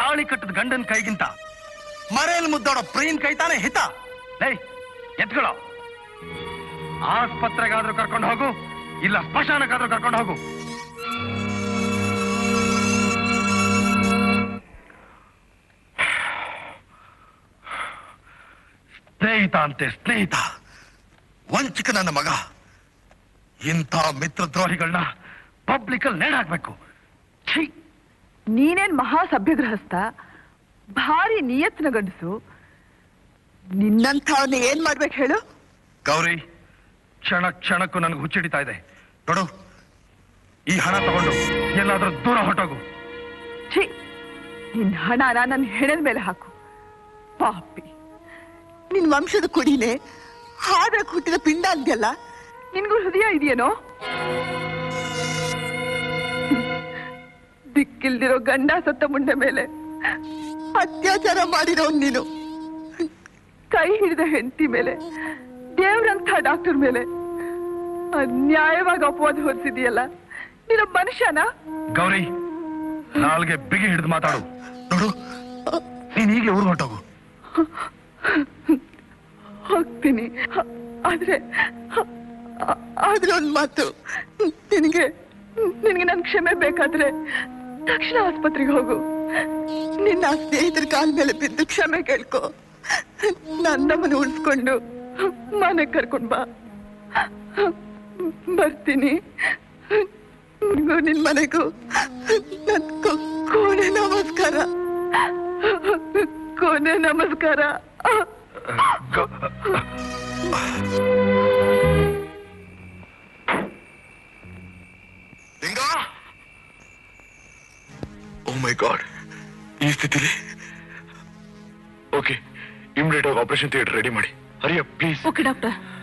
ತಾಳಿ ಕಟ್ಟದ ಗಂಡನ ಕೈಗಿಂತ ಮರೆಯಲ್ಲಿ ಮುದ್ದಾಡೋ ಪ್ರೀನ್ ಕೈ ತಾನೇ ಹಿತ ಲೈ ಎತ್ಕೊಳ್ಳೋ ಆಸ್ಪತ್ರೆಗಾದ್ರೂ ಕರ್ಕೊಂಡು ಹೋಗು ಇಲ್ಲ ಸ್ಮಶಾನಕ್ಕಾದ್ರೂ ಕರ್ಕೊಂಡು ಹೋಗು ಸ್ನೇಹಿತ ಅಂತೆ ಸ್ನೇಹಿತ ವಂಚಕ ನನ್ನ ಮಗ ಇಂಥ ಮಿತ್ರ ದ್ರೋಹಿಗಳನ್ನ ಪಬ್ಲಿಕ್ ಅಲ್ಲಿ ನೇಣಾಕ್ಬೇಕು ಛೀ ನೀನೇನ್ ಮಹಾ ಸಭ್ಯಗೃಹಸ್ಥ ಭಾರಿ ನಿಯತ್ನ ಗಂಡಸು ನಿನ್ನಂಥವನ್ನ ಏನ್ ಮಾಡ್ಬೇಕು ಹೇಳು ಗೌರಿ ಕ್ಷಣ ಕ್ಷಣಕ್ಕೂ ನನಗೆ ಹುಚ್ಚಿಡಿತಾ ಇದೆ ನೋಡು ಈ ಹಣ ತಗೊಂಡು ಎಲ್ಲಾದ್ರೂ ದೂರ ಹೊಟ್ಟೋಗು ಛೀ ನಿನ್ ಹಣನ ನನ್ನ ಹೆಣದ ಮೇಲೆ ಹಾಕು ಪಾಪಿ ನಿನ್ ವಂಶದ ಕುಡಿನೇ ಹಾದ್ರ ಹುಟ್ಟಿದ ಪಿಂಡ ಅಂದ್ಯಲ್ಲ ನಿನ್ಗೂ ಹೃದಯ ಇದೆಯೇನೋ ದಿಕ್ಕಿಲ್ದಿರೋ ಗಂಡ ಸತ್ತ ಮುಂಡೆ ಮೇಲೆ ಅತ್ಯಾಚಾರ ಮಾಡಿರೋ ನೀನು ಕೈ ಹಿಡಿದ ಹೆಂಡತಿ ಮೇಲೆ ದೇವ್ರಂಥ ಡಾಕ್ಟರ್ ಮೇಲೆ ಅನ್ಯಾಯವಾಗಿ ಅಪವಾದ ಹೊರಿಸಿದೆಯಲ್ಲ ನೀನು ಮನುಷ್ಯನಾ ಗೌರಿ ನಾಲ್ಗೆ ಬಿಗಿ ಹಿಡಿದು ಮಾತಾಡು ನೋಡು ನೀನ್ ಹೀಗೆ ಊರು ಹೊಟ್ಟೋಗು ಹೋಗ್ತೀನಿ ಆದ್ರೆ ಆದ್ರೆ ಒಂದ್ ಮಾತು ನಿನಗೆ ನಿನಗೆ ನನ್ ಕ್ಷಮೆ ಬೇಕಾದ್ರೆ ತಕ್ಷಣ ಆಸ್ಪತ್ರೆಗೆ ಹೋಗು ನಿನ್ನ ಸ್ನೇಹಿತರ ಕಾಲ ಮೇಲೆ ಬಿದ್ದು ಕ್ಷಮೆ ಕೇಳ್ಕೊ ನನ್ನಮ್ಮನ ಉಳಿಸ್ಕೊಂಡು ಮನೆ ಕರ್ಕೊಂಡ್ ಬಾ ಬರ್ತೀನಿ ನಿನ್ಗೂ ನಿನ್ ಮನೆಗೂ ನನ್ ಕೊ- ಕೋಣೆ ನಮಸ್ಕಾರ ಕೋಣೆ ನಮಸ್ಕಾರ ಗ- ಲಿಂಗ ಓ ಮೈ ಗಾಡ್ ಈ ಸ್ಥಿತಿಲಿ ಓಕೆ ಇಮಿಡಿಯೇಟ್ ಆಗಿ ಆಪರೇಷನ್ ಥಿಯೇಟರ್ ರೆಡಿ ಮಾಡಿ ಹರಿಯ ಪ್ಲೀಸ್ ಓಕೆ ಡಾಕ್ಟರ್